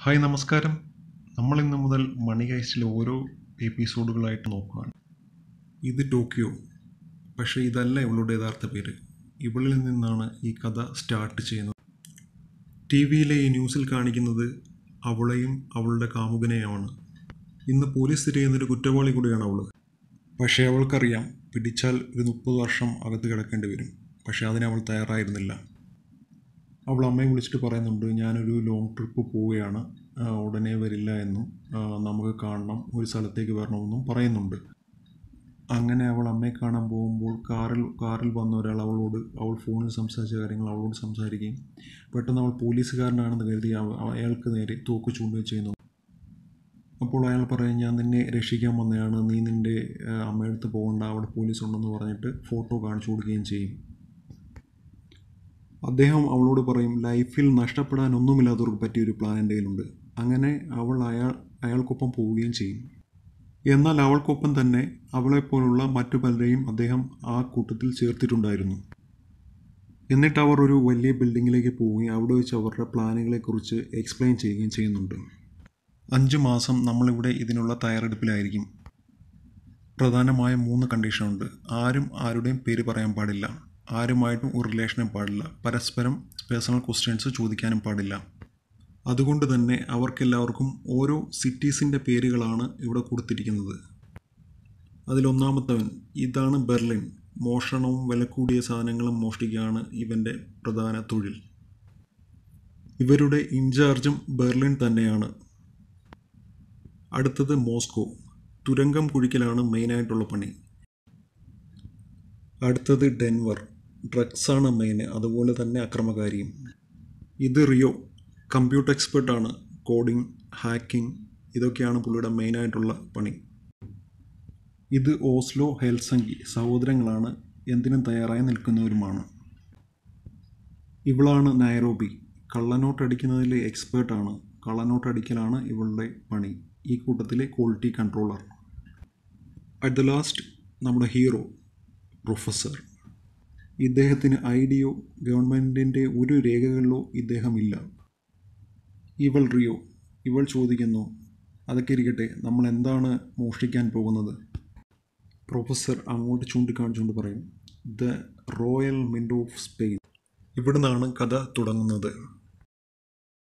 hi നമസ്കാരം നമ്മൾ ഇന്ന് മുതൽ മണി ഹൈസ്റ്റിലെ ഓരോ എപ്പിസോഡുകളായിട്ട് നോക്കുകയാണ് ഇത് ടോക്കിയോ പക്ഷേ ഇതല്ല ഇവളുടെ യഥാർത്ഥ പേര് ഇവളിൽ നിന്നാണ് ഈ കഥ സ്റ്റാർട്ട് ചെയ്യുന്നത് ടി വിയിലെ ഈ ന്യൂസിൽ കാണിക്കുന്നത് അവളെയും അവളുടെ കാമുകനെയുമാണ് ഇന്ന് പോലീസ് തിരയുന്നൊരു കുറ്റവാളി കൂടിയാണ് അവൾ പക്ഷേ അവൾക്കറിയാം പിടിച്ചാൽ ഒരു മുപ്പത് വർഷം അകത്ത് കിടക്കേണ്ടി വരും പക്ഷേ അതിന് അവൾ തയ്യാറായിരുന്നില്ല അവൾ അമ്മയെ വിളിച്ചിട്ട് പറയുന്നുണ്ട് ഞാനൊരു ലോങ് ട്രിപ്പ് പോവുകയാണ് ആ, ഉടനെ വരില്ല എന്നും ആ, നമുക്ക് കാണണം ഒരു സ്ഥലത്തേക്ക് വരണമെന്നും പറയുന്നുണ്ട് അങ്ങനെ അവൾ അമ്മയെ കാണാൻ പോകുമ്പോൾ കാറിൽ കാറിൽ വന്ന ഒരാൾ അവളോട് അവൾ ഫോണിൽ സംസാരിച്ച കാര്യങ്ങൾ അവളോട് സംസാരിക്കുകയും പെട്ടെന്ന് അവൾ പോലീസുകാരനാണെന്ന് കരുതി അവ- അയാൾക്ക് നേരെ തോക്ക് ചൂണ്ടുകയും ചെയ്യുന്നു അപ്പോൾ അയാൾ പറയും ഞാൻ നിന്നെ രക്ഷിക്കാൻ വന്നതാണ് നീ നിൻ്റെ ആ, അമ്മയടുത്ത് പോകണ്ട അവിടെ പോലീസ് ഉണ്ടെന്ന് പറഞ്ഞിട്ട് ഫോട്ടോ കാണിച്ചു കൊടുക്കുകയും ചെയ്യും അദ്ദേഹം അവളോട് പറയും ലൈഫിൽ നഷ്ടപ്പെടാൻ ഒന്നുമില്ലാത്തവർക്ക് പറ്റിയൊരു പ്ലാൻ എൻ്റെ കയ്യിലുണ്ട് അങ്ങനെ അവൾ അയാൾ അയാൾക്കൊപ്പം പോവുകയും ചെയ്യും എന്നാൽ അവൾക്കൊപ്പം തന്നെ അവളെപ്പോലുള്ള മറ്റു പലരെയും അദ്ദേഹം ആ കൂട്ടത്തിൽ ചേർത്തിട്ടുണ്ടായിരുന്നു എന്നിട്ട് അവർ ഒരു വലിയ ബിൽഡിങ്ങിലേക്ക് പോവുകയും അവിടെ വെച്ച് അവരുടെ പ്ലാനുകളെക്കുറിച്ച് എക്സ്പ്ലെയിൻ ചെയ്യുകയും ചെയ്യുന്നുണ്ട് അഞ്ച് മാസം നമ്മളിവിടെ ഇതിനുള്ള തയ്യാറെടുപ്പിലായിരിക്കും പ്രധാനമായ മൂന്ന് കണ്ടീഷനുണ്ട് ആരും ആരുടെയും പേര് പറയാൻ പാടില്ല ആരുമായിട്ടും ഒരു റിലേഷനും പാടില്ല പരസ്പരം പേഴ്സണൽ ക്വസ്റ്റ്യൻസ് ചോദിക്കാനും പാടില്ല അതുകൊണ്ട് തന്നെ അവർക്കെല്ലാവർക്കും ഓരോ സിറ്റീസിൻ്റെ പേരുകളാണ് ഇവിടെ കൊടുത്തിരിക്കുന്നത് അതിലൊന്നാമത്തവൻ ഇതാണ് ബെർലിൻ മോഷണവും വിലകൂടിയ സാധനങ്ങളും മോഷ്ടിക്കുകയാണ് ഇവൻ്റെ പ്രധാന തൊഴിൽ ഇവരുടെ ഇൻചാർജും ബെർലിൻ തന്നെയാണ് അടുത്തത് മോസ്കോ തുരങ്കം കുഴിക്കലാണ് മെയിനായിട്ടുള്ള പണി അടുത്തത് ഡെൻവർ ഡ്രഗ്സാണ് മെയിൻ അതുപോലെ തന്നെ അക്രമകാരിയും ഇത് റിയോ കമ്പ്യൂട്ടർ എക്സ്പെർട്ടാണ് കോഡിംഗ് ഹാക്കിംഗ് ഇതൊക്കെയാണ് പുള്ളിയുടെ മെയിനായിട്ടുള്ള പണി ഇത് ഓസ്ലോ ഹെൽസങ്കി സഹോദരങ്ങളാണ് എന്തിനും തയ്യാറായി നിൽക്കുന്നവരുമാണ് ഇവളാണ് നൈറോബി കള്ളനോട്ട് അടിക്കുന്നതിൽ എക്സ്പേർട്ടാണ് കള്ളനോട്ട് അടിക്കലാണ് ഇവളുടെ പണി ഈ കൂട്ടത്തിലെ quality controller at the last നമ്മുടെ ഹീറോ പ്രൊഫസർ ഇദ്ദേഹത്തിന് ഐഡിയോ ഗവൺമെൻറ്റിൻ്റെ ഒരു രേഖകളിലോ ഇദ്ദേഹമില്ല ഇവൾ റിയോ ഇവൾ ചോദിക്കുന്നു അതൊക്കെ ഇരിക്കട്ടെ നമ്മൾ എന്താണ് മോഷ്ടിക്കാൻ പോകുന്നത് പ്രൊഫസർ അങ്ങോട്ട് ചൂണ്ടിക്കാണിച്ചുകൊണ്ട് പറയും the royal mint of Spain ഇവിടുന്നാണ് കഥ തുടങ്ങുന്നത്